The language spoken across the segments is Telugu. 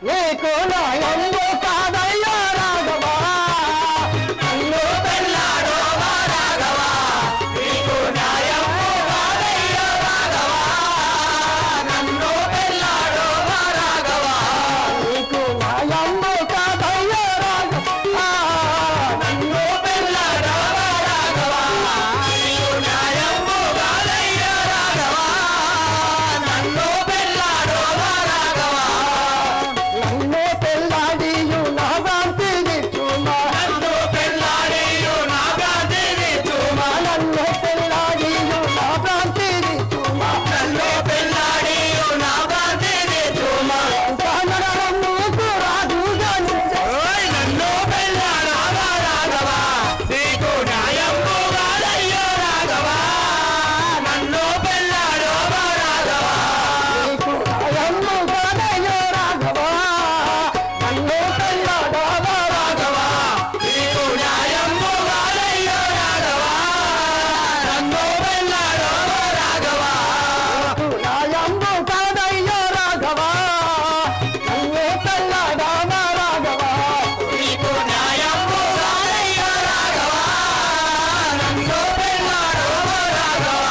నీకు నాయందు కాదయ్యా రాఘవా నన్ను పెళ్ళాడోవా రాఘవా నీకు న్యాయము కాదయ్యా రాఘవా నన్ను పెళ్ళాడోవా రాఘవా నీకు న్యాయము కాదయ్యా రాఘవా నన్ను పెళ్ళాడోవా రాఘవా నీకు న్యాయము కాదయ్యా రాఘవా నన్ను పెళ్ళాడోవా రాఘవా నన్ను పెళ్ళాడియు నా భ్రాంతిని చూమా నన్ను పెళ్ళాడియు నా భ్రాంతిని చూమా నన్ను పెళ్ళాడియు నా భ్రాంతిని చూమా నన్ను పెళ్ళాడియు నా భ్రాంతిని చూమా కన్నడం నీకు రాజుగా ఓయ్ నన్ను పెళ్ళాడవా రాఘవా నీకు న్యాయము కాదయ్యో రాఘవా నన్ను పెళ్ళాడవా రాఘవా నీకు న్యాయము కాదయ్యో రాఘవా నన్ను పెళ్ళాడవా రాఘవా నీకు న్యాయము కాదయ్యో రాఘవా నన్ను పెళ్ళాడవా రాఘవా నీకు న్యాయము కాదయ్యో రాఘవా నన్ను పెళ్ళాడవా రాఘవా నీకు న్యాయము కాదయ్యో రాఘవా నన్ను పెళ్ళాడవా రాఘవా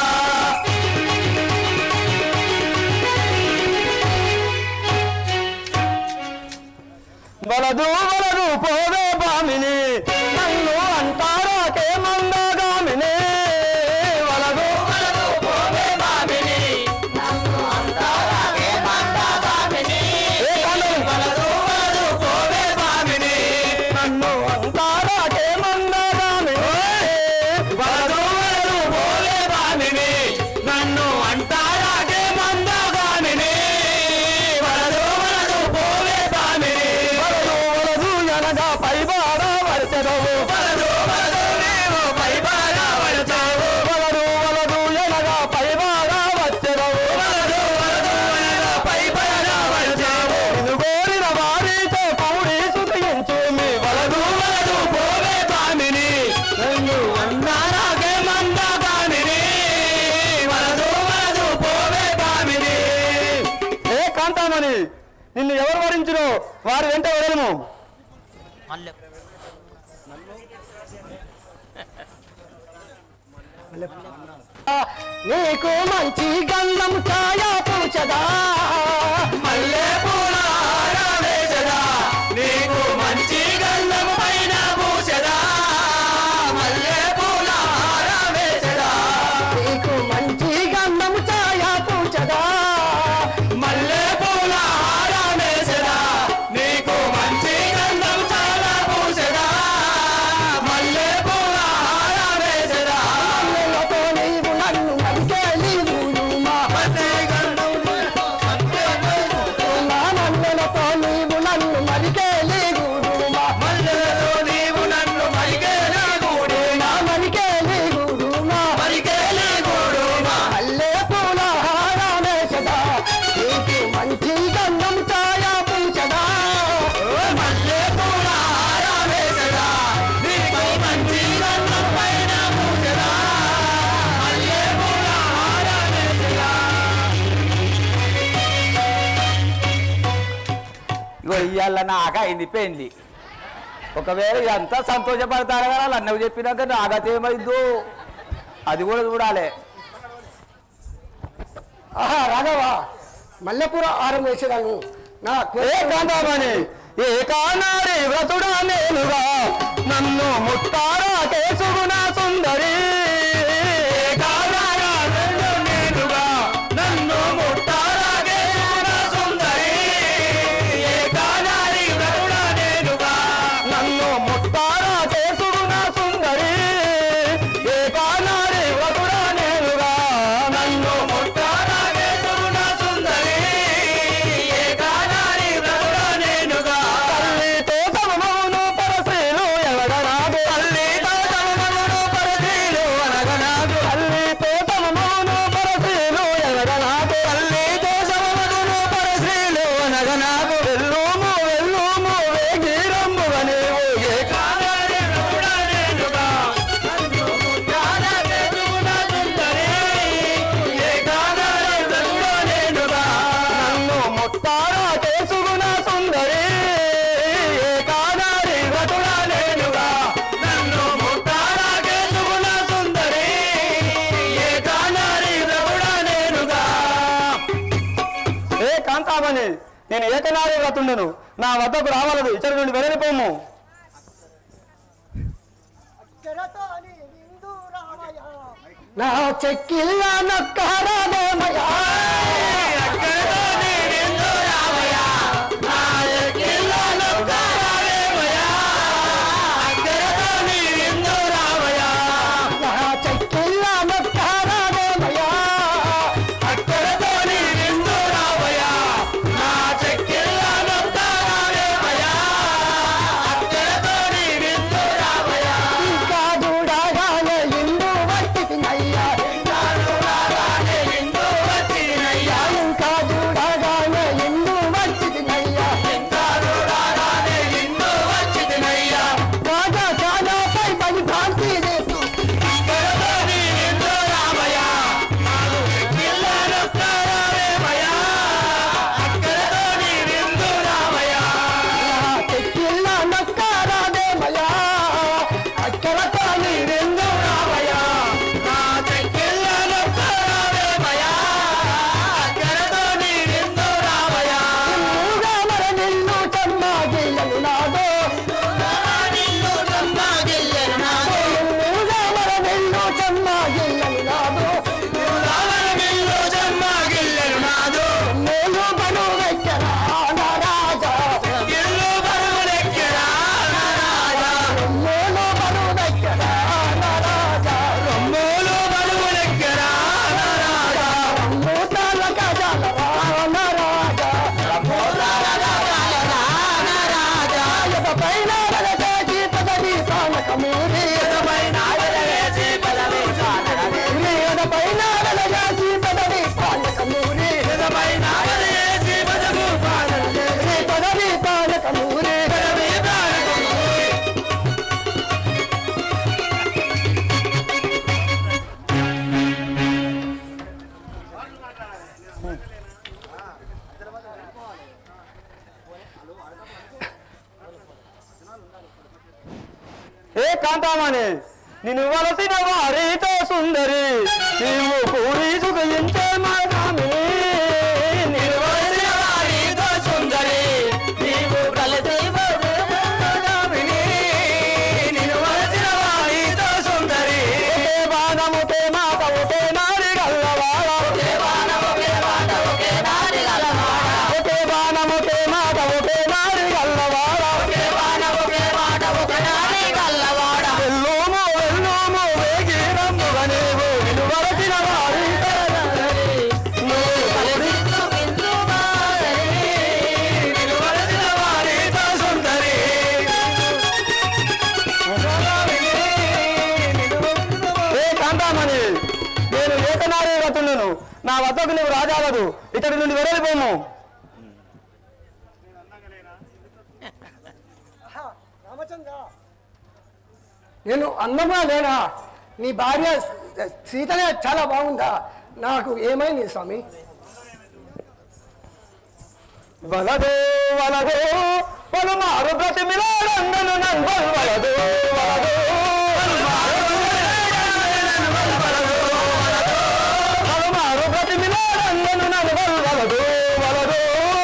వలదు వలదు పోవే బామిని నన్ను అంటారాకే మందగామిని వలదు వలదు పోవే బామిని నన్ను అంటారాకే మందగామిని వలదు వలదు పోవే బామిని నన్ను అంటారాకే మందగామిని వలదు వలదు పోవే బామిని నన్ను అంటారాకే మందగామిని వలదు వలదు పోవే బామిని వలదు వలదు అనగా పైబార వరసరవు వలదు వలదు నీవు పైబార వరసరవు వలదు వలదు అనగా పైబార వచ్చరవు వలదు వలదు అనగా పైబార వరసరవు ఇది కోరిన వారితో కూడి సుఖించు మీ వలదు వలదు పోవే బామిని నన్ను అన్నారాగే మంద బామిని వలదు వలదు పోవే బామిని ఏ కాంతామణి నిన్ను ఎవరు వరించును వారి వెంట వదలము నీకు మంచి గంధం ఛాయా పూచదా మల్లె పూల వేసదా నీకు మంచి గంధం పైన పూసదా మల్లె పూల వేసదా నీకు మంచి గంధం ఛాయా పూచదా మల్లె పూల వేసదా నీకు మంచి గంధం చాలా పూసదా మల్లె పూల వేసదా మల్లెలతో నీవు నన్ను మరికేలి ఊరుమా మల్లె గంధం నా మల్లెలతో నీవు నన్ను మరికేలి ఊరుమా మల్లెలతో నీవు నన్ను మరికేలి ఊరుమా మరికేలి ఊరుమా మరికేలి ఊరుమా మల్లె పూల హారమేసదా నీకు మంచి గంధం ఛాయా పూచదా మల్లె పూల హారమేసదా నీకు మంచి గంధం పైన పూచదా మల్లె పూల హారమేసదా ఇగో ఇవాళ నాకు అయింది పెళ్ళి ఒకవేళ ఎంత సంతోషపడతారు కదా వాళ్ళు అన్నకు చెప్పినాక నాగత ఏమైందో అది కూడా చూడాలి ఆహా రాఘవ మల్లెపూర ఆరం వేసేదాను నా ఏ కాంతామణి ఏ కానాడి వ్రతుడా నేనుగా నన్ను ముట్టారా కేసుగుణ సుందరి ఏ కానాడా నన్ను నేనుగా నన్ను ముట్టారా కేసుగుణ సుందరి ఏ కానాడి వ్రతుడా నేనుగా నన్ను ముట్టారా కేసుగుణ సుందరి ఏ కానాడి వ్రతుడా నేనుగా నన్ను ముట్టారా కేసుగుణ సుందరి ఏ కానాడి వ్రతుడా నేనుగా తల్లితో సమమౌను పరశీలు ఎవడరాదు తల్లితో సమమౌను పరశీలు అనగనాదు తల్లితో సమమౌను పరశీలు ఎవడరాదు తల్లితో సమమౌను పరశీలు అనగనాదు వెల్లుము వెల్లుము వేగిరమ్ముగ నీవు ఏ కానాడి వ్రతుడా నేనుగా నన్ను ముట్టారా కేసుగుణ సుందరి ఏ కానాడి వ్రతుడా నేనుగా నన్ను ముట్టారా కేసుగుణ కాంతామని నేను ఏకనారి వ్రతుండెను నా వద్దకు రావలదు ఇతడి నుండి వెళ్ళిపోము నా చెక్కిల్ల నొక్కరాదేమయ్యా నా చెక్కిల్ల నొక్కరాదేమయ్యా ఇంకా చూడగానే ఇందు వట్టినయ్యా ఇంకా చూడగానే ఇందు వట్టినయ్యా రాజా చాలాపై పని భ్రాంతి చేస్తూ నా చెక్కిల్ల నొక్కరాదేమయ్యా అక్కడతో నీరెందు రావయ్యా నిన్నుగా మన నిన్ను చెమ్మాగిల్లను నాదో నిన్నుగా మన నిన్ను చెమ్మాగిల్లను నాదో నేను బను వెక్కరా నా రాజా నేను బను వెక్కరా నా రాజా మూతాల కజాలరా నా రాజా పైన వెలచేసి పదవి పానకమూరి పైన వెలచేసి పదవి పానకమూరి పదవి పానకమూరి ఏ కాంతామని నిన్ను వలసిన వారితో సుందరి నీవు పూరి సుఖించే మాగామి నిన్ను వలసిన వారితో సుందరి నీవు కలిసి నిన్ను వలసిన వారితో సుందరి ఒకే బాణము తే మాట ఒకే నారి గల్లవాడ ఒకే బాణము తే మాట ఒకే నారి గల్లవాడ ఒకే బాణము తే మాట ఒకే నారి గల్లవాడ ఒకే బాణము తే మాట ఒకే నారి గల్లవాడ వెళ్ళోము వెళ్ళోము వేగి రమ్ముగ నీవు నిన్ను వలసిన వారితో నీవు కలిసి నిన్ను వలసిన వారితో సుందరి ఏ కాంతామణి నేను ఏకనారీ వ్రతుండను నా వద్దకు నువ్వు రాజావదు ఇతడి నుండి వెరలిపోము నేను అందమా లేనా నీ భార్య సీతనే చాలా బాగుందా నాకు ఏమైంది స్వామి వలదో వలదో పలుమారు బ్రతిమిలాడంగను నంబల్ వలదో వలదో పలుమారు బ్రతిమిలాడంగను నంబల్ వలదో వలదో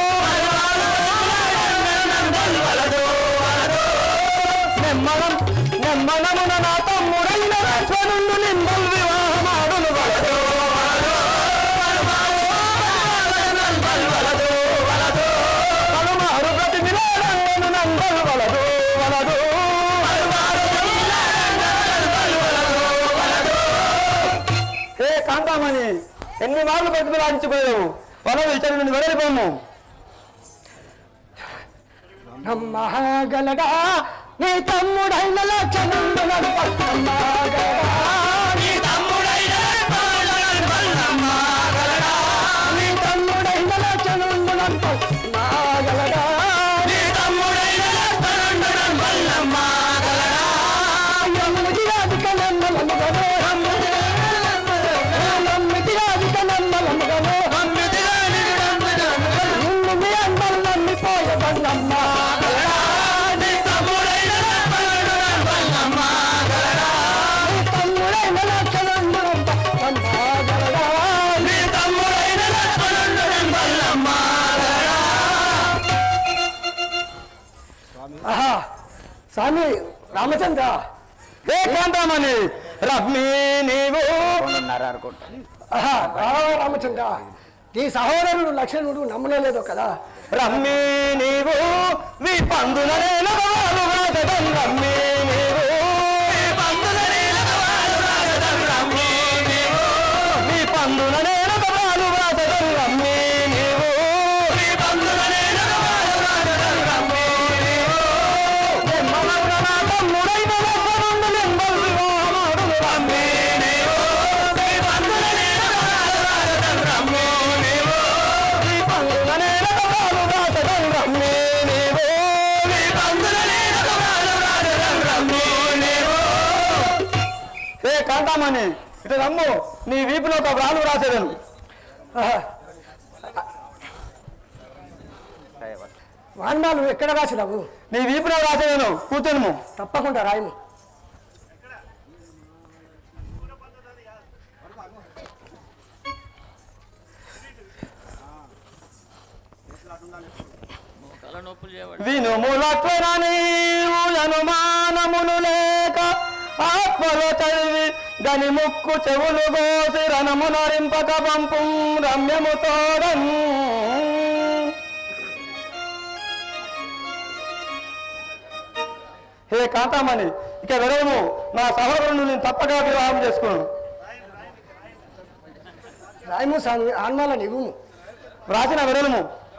నెమ్మలం నెమ్మలమున నా తమ్ముడైన లక్ష్మణుండు నింబల్ వివాహమాడును వలదో పలుమారు బ్రతిమిలాడంగను నంబల్ వలదో వలదో ఏ కాంతామణి ఎన్ని మార్లు ప్రతిమలాడించిపోయావు వలదు ఇతడి నుండి వెడలిపోము నమ్మగలగా నీ తమ్ముడైన లక్షణుండు నమ్మగలగా నీ తమ్ముడైన లక్షణుండు నమ్మగలగా నమ్మిది రాధిక నమ్మలమ్మగను నమ్మిది రాధిక నమ్మలమ్మగను నిన్ను మీ అందరు నమ్మిపోయదన్నమ్మా నీ తమ్ముడైన లక్షణుండు నమ్మగలగా స్వామి రామచంద్ర ఏకాంతమని రమ్మి నీవు రెండున్నర అనుకుంటా ఆహా, రా రామచంద్ర నీ సహోదరుడు లక్ష్మణుడు నమ్మలేదో కదా రమ్మి నీవు నీ పందుల నేలవాలు రాజదం రమ్మి నీవు నీ పందుల నేలవాలు రాజదం రమ్మి నీవు నీ పందుల నేలవాలు రాజదం రమ్మి నీవు నీ పందుల నేలవాలు రాజదం రమ్మి నీవు నెమ్మలవున నా తమ్ముడైన లక్ష్మణుడు నెమ్మలు వివాహమాడును రమ్మి నీవు నీ పందుల నేలవాలు రాజదం రమ్మి నీవు నీ పందుల నేలవాలు రాజదం రమ్మి నీవు నీ పందుల నేలవాలు రాజదం రమ్మి నీవు ఏ కాంతామణి ఇటు రమ్ము నీ వీపులో ఒక వ్రాలు రాసేదను ఆహా. వాన్మాలు ఎక్కడ రాసినావు నీ వీపులో రాసేదను కూతురుము తప్పకుండా రాయము వినుములత్వన నీవులను మానమును లేక ఆత్మలో చదివి గని ముక్కు చెవులు గోసి రణము నరింపక పంపు రమ్యము తోడన్ హే కాంతామణి ఇక వెరము నా సహోదరుని నేను తప్పక వివాహం చేసుకున్నాను రాయము స్వామి ఆన్మాల నివ్వుము వ్రాసిన వెరము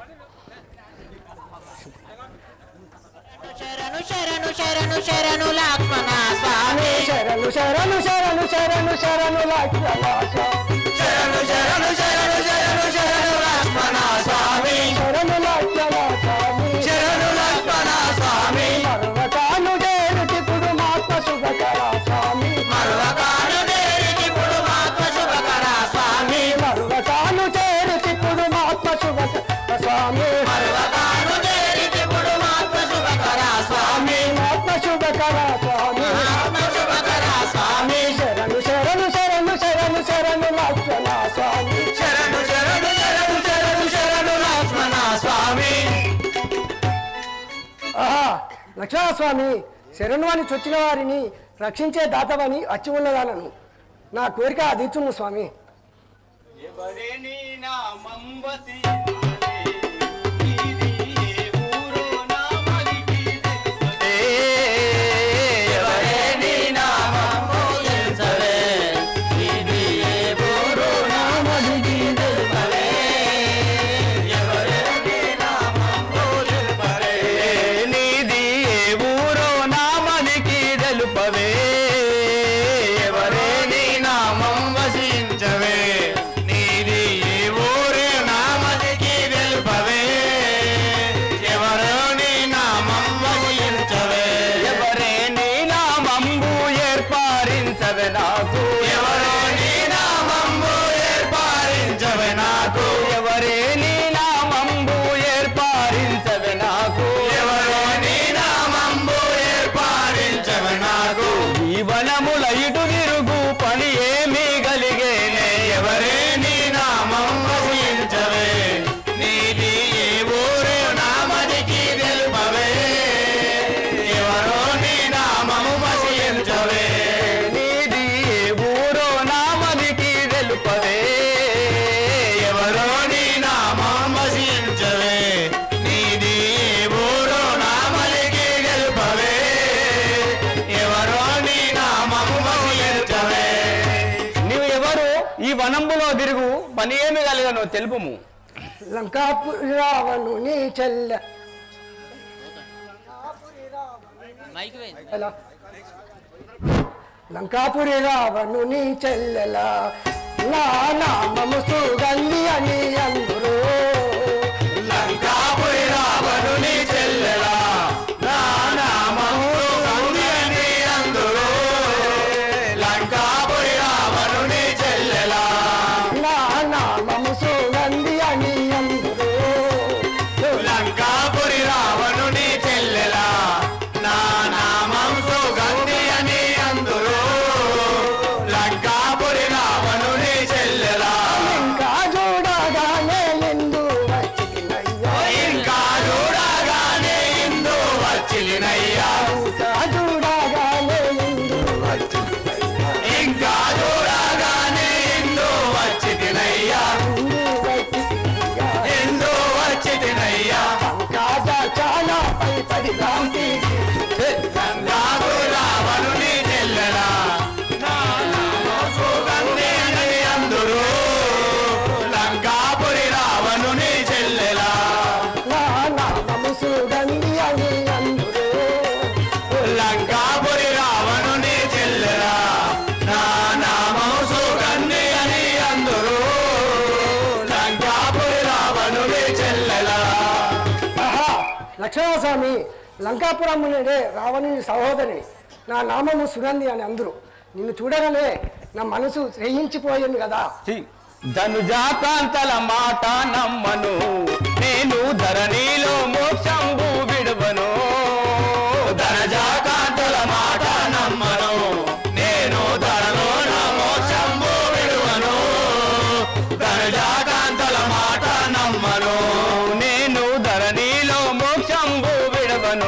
శరణు శరణు శరణు శరణు లక్ష్మణ స్వామి శరణు శరణు శరణు శరణు శరణు లక్ష్మణ శరణు శరణు శరణు శరణు శరణు లక్ష్మణ స్వామి శరణు లక్ష్మణ స్వామి శరణు లక్ష్మణ స్వామి పర్వతాను చేరుటి కుడుమాత్మ శుభకర స్వామి మరువకాను దేరికి పుడుమాత్మ శుభకర స్వామి పర్వతాను చేరుటి కుడుమాత్మ శుభకర స్వామి మరువకాను దేరికి పుడుమాత్మ శుభకర స్వామి ఆత్మ శుభకర స్వామి ఆత్మ శుభకర స్వామి శరణు శరణు శరణు శరణు శరణు లక్ష్మణ స్వామి శరణు శరణు శరణు శరణు శరణు లక్ష్మణ స్వామి ఆహా లక్ష్మణస్వామి శరణు అని చొచ్చిన వారిని రక్షించే దాతవని అచ్చి ఉన్నదానను నా కోరిక అదిచ్చుము స్వామి ఎవరిని నామంబసి నీది ఏ ఊరు నామలికి ఎవరిని నామము తెలుసవే నీది ఏ ఊరు నామలికి తెలుపవే ఎవరిని నామము తెలుపవే నీది ఏ ఊరు నామలికి తెలుపవే ఎవరిని నామం వసించవే నీది ఏ ఊరి నామదికి తెలుపవే ఎవరో నీ నామం వసించవే ఎవరే నీ నామంబు ఏర్పారించవే నాకు ఎవరో నీ నామంబు ఏర్పారించవే నాకు ఎవరే నీ నామంబు ఏర్పారించవే నాకు ఎవరో నీ నామంబు ఏర్పారించవే నాకు జీవనముల ఇటు తిరుగు పని ఏమీ కలిగేనే ఎవరే నీ నామం వసించవే నీది ఏ ఊరు నామదికి తెలుపవే ఎవరో నీ నామము వసించవే నీది ఏ ఊరు నామదికి తెలుపవే ఎవరో నీ నామం వసించవే నీది ఏ ఊరు నామదికి తెలుపవే ఎవరో నీ నామము వసించవే నీవు ఎవరు ఈ వనంబులో తిరుగు పని ఏమి కలిగను తెలుపుము లంకాపురి రావణు నీ చెల్ల మైక్ వేయండి ఎలా లంకాపురి రావణు నీ చెల్లెల నా నామము సుగంధి అని అందరూ లంకాపురి రావణుని చెల్లెలా నా నామము గంగని అందులో లంకాపురి రావణుని చెల్లెలా నా నామము సుగంధి అని అందరూ లంకాపురి రావణుని చెల్లెలా నా నామం సుగంధి అని అందులో లంకాపురి రావణుని చెల్లెలా ఇంకా చూడగానే ఉన్నది భ్రాంతి రావణుని చెల్లెలా సుగంధి అని అందరూ లంకాపురి రావణుని చెల్లెలా నా నామము సుగంధి అని అందరూ లంకాపురి రావణుని చెల్లెలా నా నామం సుగంధి అని అందరూ లంకాపురి రావణుని చెల్లెలా ఆహా లక్ష్మణస్వామి లంకాపురం నుండే రావణుని సహోదరిని నా నామము సుగంధి అని అందరూ నిన్ను చూడగానే నా మనసు శ్రయించిపోయింది కదా ధనుజాకాంతల మాట నమ్మను నేను ధరణిలో మోక్షంబు విడువను ధనజాకాంతుల మాట నమ్మను నేను ధరలో నా మోక్షంబు విడువను ధనజాకాంతుల మాట నమ్మను నేను ధరణిలో మోక్షంబు విడవను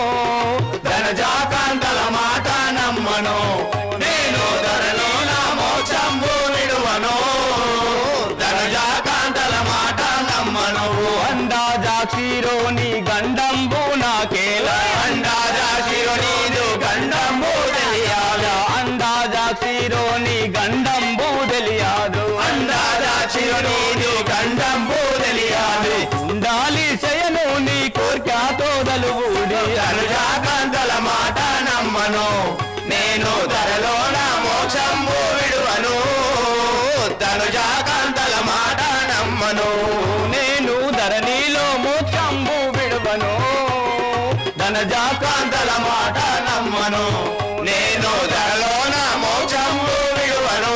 ధనజాకాంతుల మాట నమ్మను నేను ధరలో నా మోక్షంబు విడువను ధనజాకాంతుల మాట నమ్మను అందాజాక్షిరోని గండంబు నాకేలా అండాజాశిరు నీదు గండము తెలియాల అందాజాక్షిరోని గండంబు తెలియదు అండాజాశిరు నీదు గండము తెలియాలి ఉండాలి శయను నీ కోర్కాతో దలువుడి ధనుజాకాంతల మాట నమ్మను నేను ధరలో నా మోక్షంబు విడువను ధనుజాకాంతల మాట నమ్మను నేను ధరణిలో మోక్షంబు విడవను ధనజాకాంతల మాట నమ్మను నేను ధరలో నా మోక్షంబు విడువను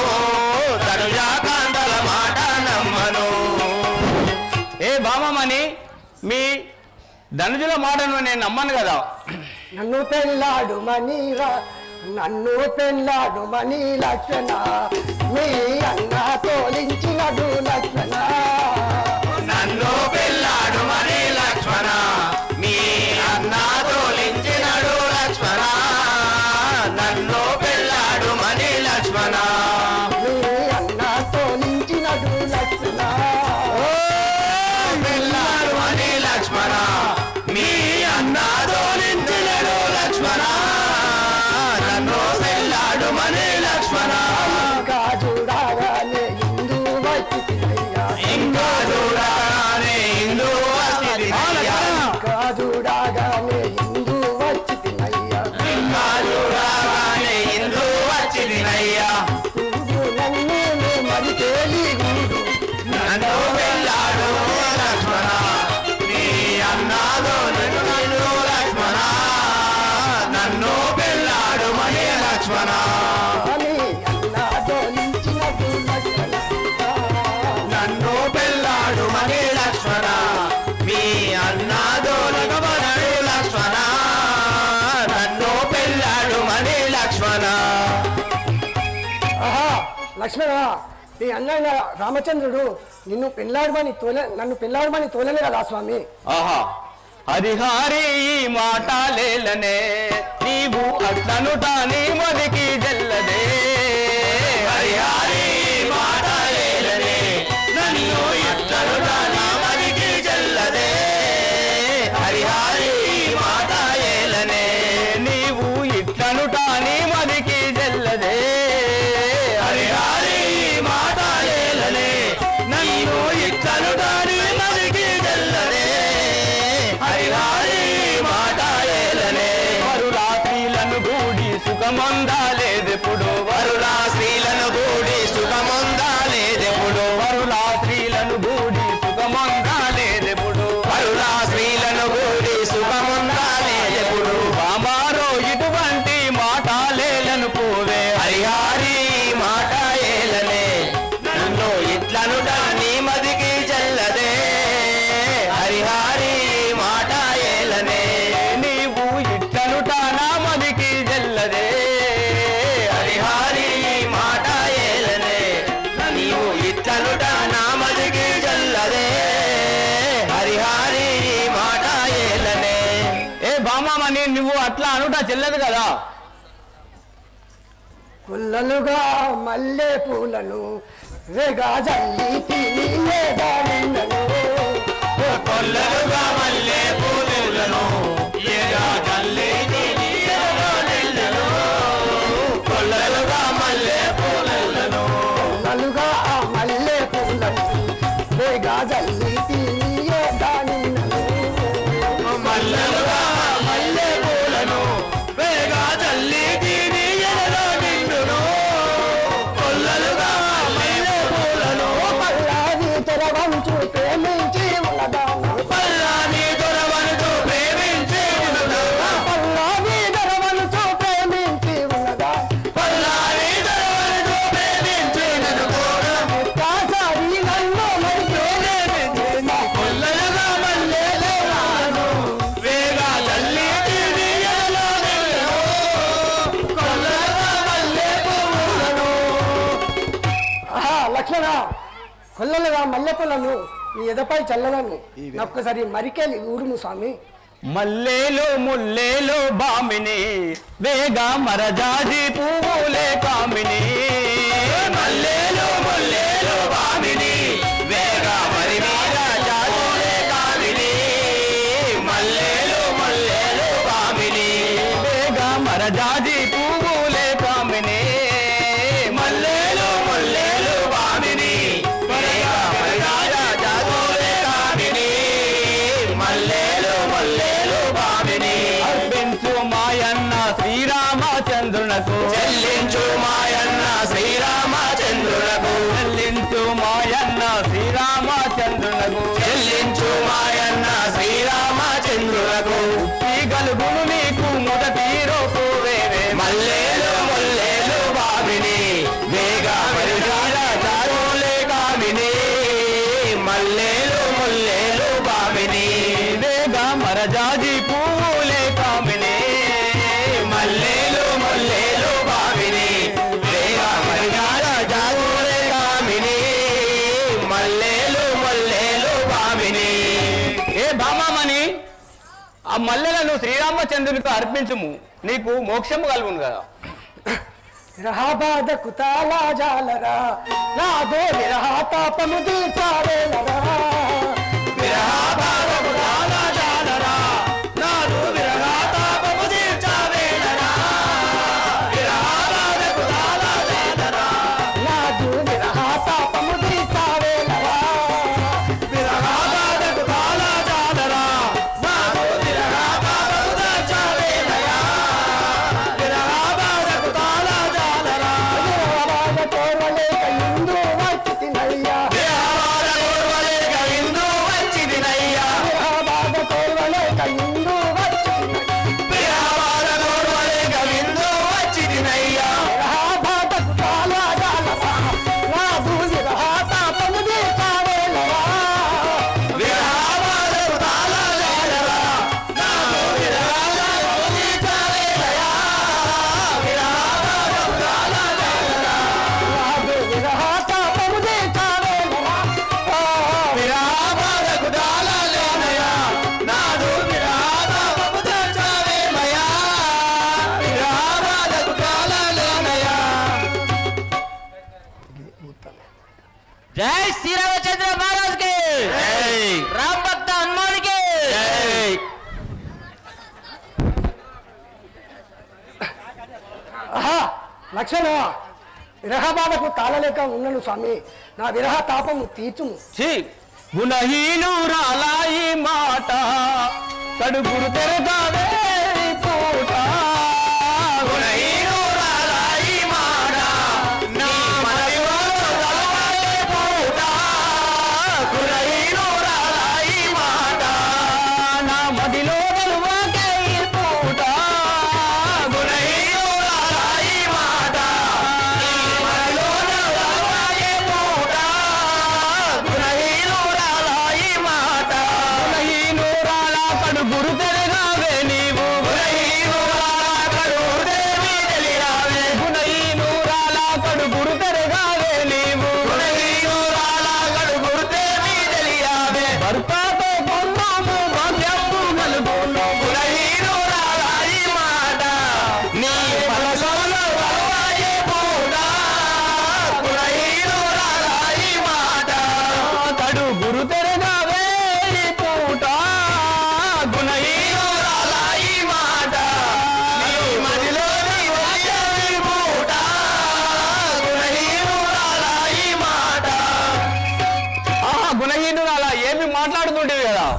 ధనుజాకాంతల మాట నమ్మను ఏ భామమని మీ ధనుజుల మాటను నేను నమ్మను కదా నన్ను పెళ్ళాడు మనీరా నన్ను పెళ్ళాడు మనీ లక్షణ మీ అన్న తోలించినడు లక్షణ నన్ను పెళ్ళాడు మరి లక్ష్మణ మీ అన్న తోలించినడు లక్ష్మణ నన్ను పెళ్ళాడు మరి లక్ష్మణ మీ అన్న తోలించినడు లక్షణ పెళ్ళాడు మరి లక్ష్మణ మీ అన్న తోలించినడు లక్ష్మణ నన్ను పెళ్ళాడు మరి లక్ష్మణ ఇంకా చూడగానే ఇందు వచ్చి తినయ్యా ఇంకా చూడగానే ఇందు అతిథియ్యా. ఇంకా చూడగానే ఇందు వచ్చి తినయ్యా ఇంకా చూడగానే ఇందు వచ్చిదినయ్యా నువ్వు నన్ను మరి తేలి గూడు నన్ను వెళ్ళాడు లక్ష్మణ నీ అన్నాదో నన్ను నన్ను లక్ష్మణ నన్ను వెళ్ళాడు మణి లక్ష్మణ అని అన్న తోలించినడు లక్షణ నన్ను వెళ్ళాడు మణి లక్ష్మణ మీ అన్నాదో నగమనడు లక్ష్మణ నన్ను వెళ్ళాడు మణి లక్ష్మణ ఆహా లక్ష్మణ నీ అన్నయ్య రామచంద్రుడు నిన్ను పెళ్ళాడమని తోలే నన్ను పెళ్ళాడమని తోలలే కదా స్వామి ఆహా హరిహారి ఈ మాట లేలనే నీవు అట్లనుట నీ మదికి జల్లదే హరిహరి మాట లేలనే నన్ను ఇట్లను నా మదికి చెల్లదే హరిహరి మాట ఏలనే నీవు ఇట్లనుట నీ మదికి జల్లదే హరిహరి మాట ఏలనే నన్ను ఇట్లను నీ మదికి చెల్లదే హరిహరి మాట ఏలనే వరులా స్త్రీలను గూడి సుఖమందాలేదెప్పుడు వరులా స్త్రీలను కూడి సుఖముందా లేదెప్పుడు వరులా స్త్రీలను గూడి సుఖమందాలేదెప్పుడు వరులా స్త్రీలను కూడి సుఖముందా లేదెప్పుడు బామారో ఇటువంటి మాటాలేలను పోవే హరిహారి మాట ఏలనే నన్ను ఇట్లను నీ మదికి చెల్లదే హరిహారి మాట ఏలనే నీవు ఇట్లనుట నా మదికి జల్లదే హరిహారి మాట ఏలనే నీవు ఇట్లను నా మదికి చెల్లదే హరిహారి మాట ఏలనే ఏ బామ్మని నువ్వు అట్లా అనుట చెల్లదు కదా పుల్లలుగా మల్లె పూలను వేగా జల్లి తిని లేదా నిన్నను కొల్లలుగా మల్లె పూలను జల్లి తీయే దాని మల్లెలుగా మల్లె పూలను వేగా చల్లి దీని ఎడలో నిండును కొల్లలుగా మల్లె పూలను పల్లాది తెరవంచు ప్రేమించి ఉన్నదాన పల్లాని దొరవనుతో ప్రేమించి ఉన్నదానా. పల్లాది తెరవంచు ప్రేమించి ఉన్నదాన పల్లాని దొరవనుతో ప్రేమించి ఉన్నదానా. కాసారి నన్ను కొల్లలుగా మల్లె పూలను వేగా చల్లి దీని ఎడలో నిండును కొల్లలుగా మల్లె పూలను ఆహా లక్షణ కొల్లలుగా మల్లెపూలను నీ ఎదపై చల్లలను ఒక్కసారి మరికేలి ఊరుము స్వామి మల్లేలు ముల్లేలు బామిని వేగ మరజాజి పువ్వులే కామిని మల్లేలు ముల్లేలు బామిని వేగ మరి జాజులే కామిని మల్లేలు ముల్లేలు బామిని వేగ మరజాజి పువ్వులే కామిని మల్లేలు ముల్లేలు బామిని వేగ మరజాజి జాజులే కామిని మల్లేలు మల్లేలు బామిని అర్పించు మాయన్న శ్రీరామచంద్రునకు చెల్లించు మాయన్న శ్రీరామచంద్రునకు చెల్లించు మాయన్న శ్రీరామచంద్రునకు చెల్లించు మాయన్న శ్రీరామచంద్రునకు ఈ గలుగును నీకు మొదటి రోజు వేవే మల్లేలు మల్లేలు బామిని వేగా మరిగాల చారులే కామిని మల్లేలు ముల్లేలు బామిని వేగ మరజాజి పువ్వులే కామిని మల్లేలు ముల్లేలు బామిని వేగ మరిగాల చారులే కామిని మల్లేలు ముల్లేలు బామిని ఏ బామామని ఆ మల్లెలను శ్రీరామచంద్రునికి అర్పించుము నీకు మోక్షము కలుగును కదా విరహాబాధ కుతాలా జాలరా నాదో విరహ తాపము తీర్చావేలరా విరహాభావము రాగా జాలరా, నాదు విరహాతాపము తీర్చావేలరా. విరహాబాధకు రాగా జాలరా, నాదు విరహ తాపము తీర్చావేలరా విరహాబాధకు రాగా జాలరా, నాదు విరహాతాపము తీర్చావేలరా. విరహాబాధకు రాగా జాలరా, విరహబాధ కోరలేక ఇందు వచ్చి తినయ్యా విరహాబాధ కోర్వలేక విందు వచ్చిదినయ్యా. విరహబాధ కోరలేక ఇందు వచ్చి తినయ్యా విరహాబాధ కోర్వలేక విందు వచ్చిదినయ్యా. విరహాబాధ కుతాలా జాలరా నాదు విరహ తాపము తీర్చావేలరా విరహాబాధకు రాగా జాలరా, నాదు విరహాతాపము తీర్చావేలరా. విరహాబాధకు రాగా జాలరా, నాదు విరహ తాపము తీర్చావేలరా విరహాబాధకు రాగా లేనయ్యా. నాదు విరహాతాపము తీర్చావేమయ్యా. విరహాబాధకు రాగా లేనయ్యా. జై శ్రీరామచంద్ర మహారాజ్ కి జై. రామ్ భక్త హనుమాన్ కి జై. ఆహా లక్షణ విరహబాధకు తాళలేక ఉన్నను స్వామి నా విరహ తాపము తీర్చుము ఛీ! గుణహీనురాలాయి మాట కడుపురు తెరగానే పూట గుణహీనురాలాయి మాట నా మనలో గలవాయే పూట గుణహీనురాలాయి మాట నా మదిలో గలవాకే పూట గుణహీనురాలాయి మాట నీ మనలో గలవాయే పూట గుణహీనురాలాయి మాట గుణహీనురాల కడుగురు తెరగావే నీవు ఏమి మాట్లాడుతుంటేవి కదా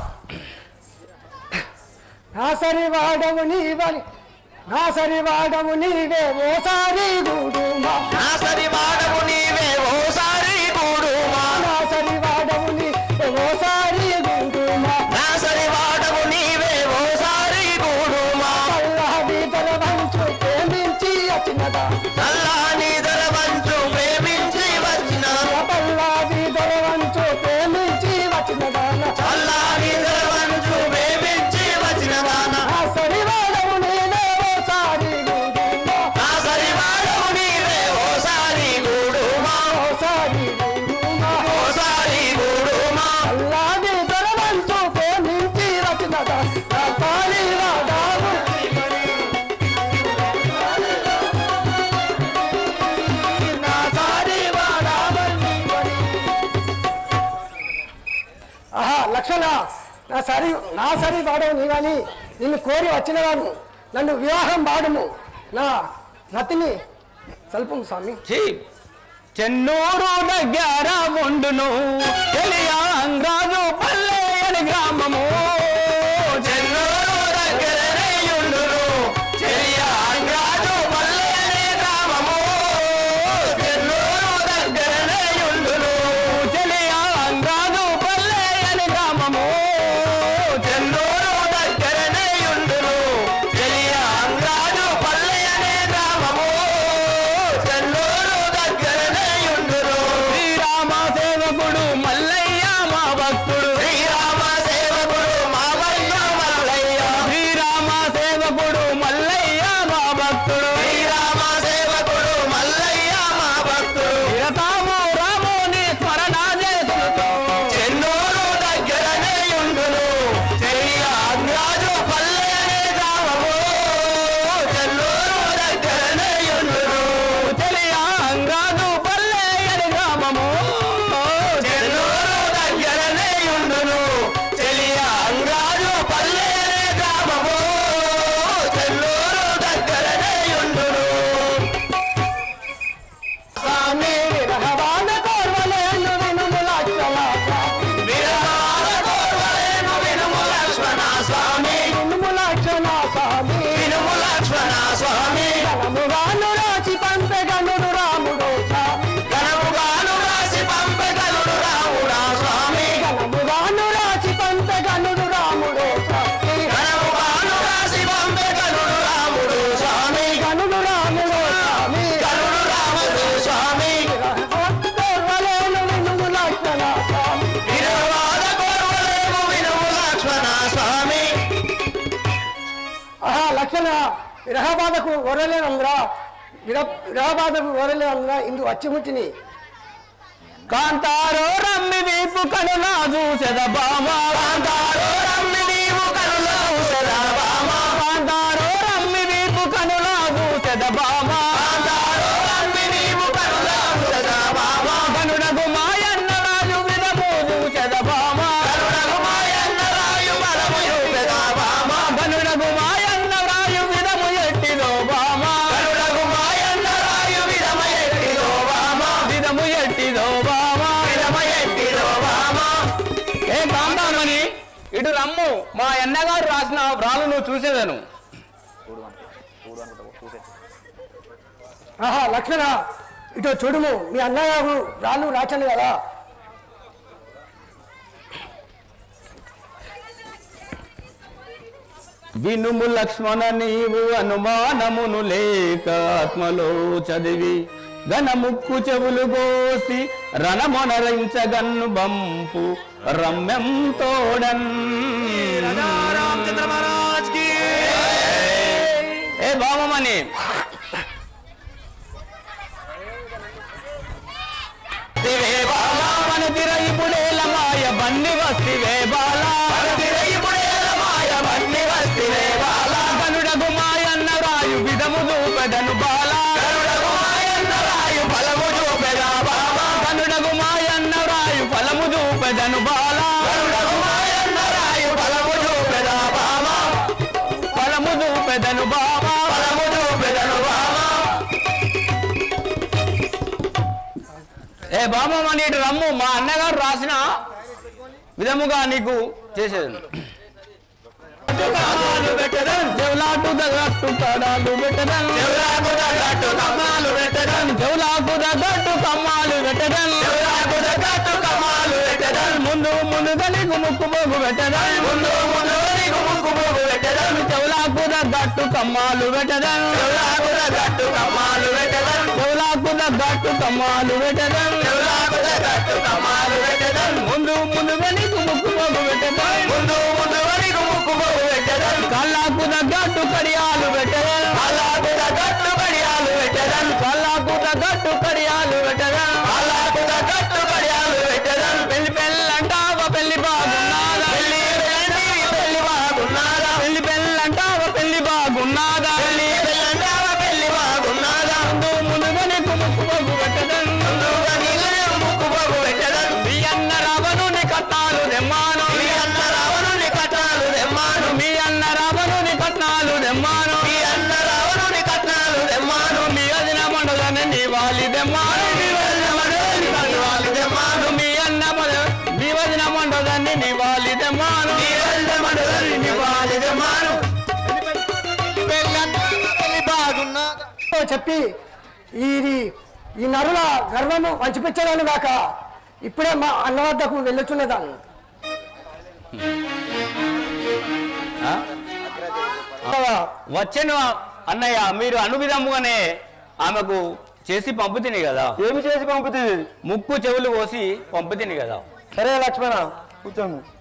నా సరి వాడవు నీవని నా సరి వాడవు నీవే ఓసారి గూడుమా నా సరి వాడవు నీవే ఓసారి గూడుమా నా సరి వాడవు నీవే ఓసారి గూడుమా నా సరి వాడవు నీవే ఓసారి గూడుమా పల్లాది తరవంచు ప్రేమించి వచ్చినదా నల్లాని ధర మంచు ప్రేమించి వచ్చిన పల్లాది తరవంచు ప్రేమించి వచ్చినదా నల్లాని ధర మంచు ప్రేమించి వచ్చిన దాన నా సరి వాడవు నీవే ఓసారి గూడుమా నా సరి వాడవు నీవే ఓసారి గూడుమా ఓసారి గూడుమా ఓసారి గూడుమా అల్లాది తరవంచు ప్రేమించి వచ్చినదా నా సారి వాడావు నా సారి వాడావు నీవని. ఆహా లక్షణ నా సరి నా సరి వాడవు నీవని నిన్ను కోరి వచ్చినవాను నన్ను వివాహం వాడుము నా రతిని సల్పం స్వామి ఛీ! చెన్నూరు దగ్గర ఉండును తెలియాంగాజు పల్లె అని గ్రామము చెన్నూరు దగ్గరనే ఉండును తెలియాంగాజు పల్లె అనే గ్రామము చెన్నూరు దగ్గరనే ఉండును తెలియాంగాజు పల్లె అని గ్రామము చెన్నూరు దగ్గరనే ఉండును తెలియాంగాజు పల్లె అనే గ్రామము చెన్నూరు దగ్గరనే ఉండును శ్రీరామ సేవకుడు మల్లయ్య మా భక్తుడు శ్రీరామ సేవకుడు మా భక్త మల్లయ్య శ్రీరామ సేవకుడు మల్లయ్య మా భక్తుడు శ్రీరామ సేవకుడు మల్లయ్య మా భక్తుడు నిరతాము రాముని స్మరణ చేసుకుంటూ చెన్నూరు దగ్గరనే ఉండును చెయ్య అంగాజు పల్లె అనే గ్రామము చెన్నూరు దగ్గరనే ఉండును చెలియ అంగాజు పల్లె అని గ్రామము చెన్నూరు దగ్గరనే ఉండును చెలియ అంగాజు పల్లె అనే గ్రామము చెన్నూరు దగ్గరనే ఉండును స్వామి విరహవాన కోర్వలేను వినుము లక్షణ విరహాల కోర్వలేను వినుము లక్ష్మణ స్వామి వినుము లక్షణ స్వామి వినుము లక్ష్మణ స్వామి గణముగాను రాచి పంపెగనుడు రాముడు స్వామి గణముగాను రాసి పంపగలుడు రాముడా స్వామి గణముగాను రాచి పంపెగనుడు రాముడు స్వామి గణముగాను రాసి పంపగలుడు రాముడు స్వామి గనుడు రాముడు స్వామి గరుడు రాముడు స్వామి కోర్వలేను వినుము లక్షణ స్వామి విరవాద కోర్వలేము వినుము లక్ష్మణ స్వామి ఆహా లక్షణ విరహబాధకు ఓరలేనంద్రా విర విరహబాధకు ఓరలేనంద్రా ఇందు వచ్చిముట్టిని కాంతారో రమ్మి వీపు కనులా చూసెద బామా కాంతారో రమ్మి వీపు కనులా చూసెద బామా కాంతారో రమ్మి వీపు కనులా చూసెద బామా కాంతారో రమ్మి వీపు కనులా చూసెద బామా కనుడకు మాయన్న రాజు విధము చూసెద బామా కనుడకు మాయన్న రాయు బలము చూసెద బామా కనుడకు మాయన్న రాయు విధము ఎట్టిదో బామా కనుడకు మాయన్న రాయు విధము ఎట్టిదో బామా విధము ఎట్టిదో బామా విధము ఎట్టిదో బామా ఏ బాంబామని ఇటు రమ్ము మా అన్నగారు రాసిన వ్రాలు నువ్వు చూసేదను ఆహా లక్షణ ఇటు చూడుము మీ అన్నయ్య రాళ్ళు రాచను కదా వినుము లక్ష్మణ నీవు అనుమానమును లేక ఆత్మలో చదివి గణముక్కు చెవులు కోసి రణమొనరించగన్ను బంపు రమ్యం తోడన్ ఏ బామని వస్తివే బాలా మన తిరయిపుడేల మాయ బన్ని వస్తివే బాలా మన తిరయిపుడేల మాయ బన్ని వస్తివే బాలా కనుడగు మాయన్న రాయు విధము చూపెదను బాలా కనుడగు మాయన్న రాయు ఫలము చూపెదా బాబా కనుడగు మాయన్న రాయు ఫలము చూపెదను బాలా కనుడగు మాయన్న రాయు ఫలము చూపెదా బాబా ఫలము చూపెదను బాబా ఫలము చూపెదను బాబా ఏ బాబమ్మ నీటి రమ్ము మా అన్నగారు రాసిన విధముగా నీకు చేసేది చెవులాకు తగ్గట్టు కడాలు పెట్టడం చెవులకు తగ్గట్టు కమ్మాలు పెట్టడం చెవులాకు తగ్గట్టు కమ్మాలు పెట్టడం చెవులకు తగ్గట్టు కమ్మాలు పెట్టడం ముందు ముందుగా నీకు ముక్కు పోగు పెట్టడం ముందు ముందు నీకు ముక్కు పోగు పెట్టడం చెవులాకు తగ్గట్టు కమ్మాలు పెట్టడం చెవులకు తగ్గట్టు కమ్మాలు పెట్టడం చెవులాకు తగ్గట్టు కమ్మాలు పెట్టడం చెవులకు తగ్గట్టు కమ్మాలు పెట్టడం ముందు ముందుగా నీకు ముక్కు పోగు పెట్టడం ముందు ముందు నీకు ముక్కు పోగు పెట్టడం కళ్ళకు తగ్గట్టు కడియాలు పెట్టడం అలాకు తగ్గట్టు కడియాలు పెట్టడం కళ్ళకు తగ్గట్టు కడియాలు పెట్టడం అలాకు తగ్గట్టు కడియాలు పెట్టడం పెళ్లి పెళ్ళంటావా పెళ్లి బాగున్నాదా పెళ్లి పెళ్లి పెళ్లి బాగున్నారా పెళ్లి పెళ్ళంటావా పెళ్లి బాగున్నాదా పెళ్లి పెళ్ళంటావా పెళ్లి బాగున్నారా ముందు ముందుగా నీకు ముక్కు పోగు పెట్టడం ముందుగా నీకు ముక్కు పోగు పెట్టడం మీ అన్న రావణుని కట్నాలు దెమ్మాను మీ అన్న రావణుని కట్నాలు తెమ్మాను మీ అన్న రావణుని కట్నాలు దెమ్మాను మీ అన్న రావణుని కట్నాలు తెమ్మాను మీ వదిన మండలని నీ వాలి దెమ్మాను మీ వదిన మండలని నీ వాలి దెమ్మాను. మీ అన్న మండ- మీ వదిన మండలని నీ వాలి దెమ్మాను మీ వదిన మండలని నీ వాలి తెమ్మాను పెళ్లి బాగున్నదా తో చెప్పి ఈ ఈ నరుల గర్వము వంచిపించడాను కాక ఇప్పుడే మా అన్న వద్దకు వెళ్ళుచున్నదాన్ని వచ్చాను అన్నయ్య మీరు అను విధముగానే ఆమెకు చేసి పంపుతుంది కదా ఏమి చేసి పంపుతుంది ముక్కు చెవులు కోసి పంపుతుంది కదా సరే లక్ష్మణ కూర్చోము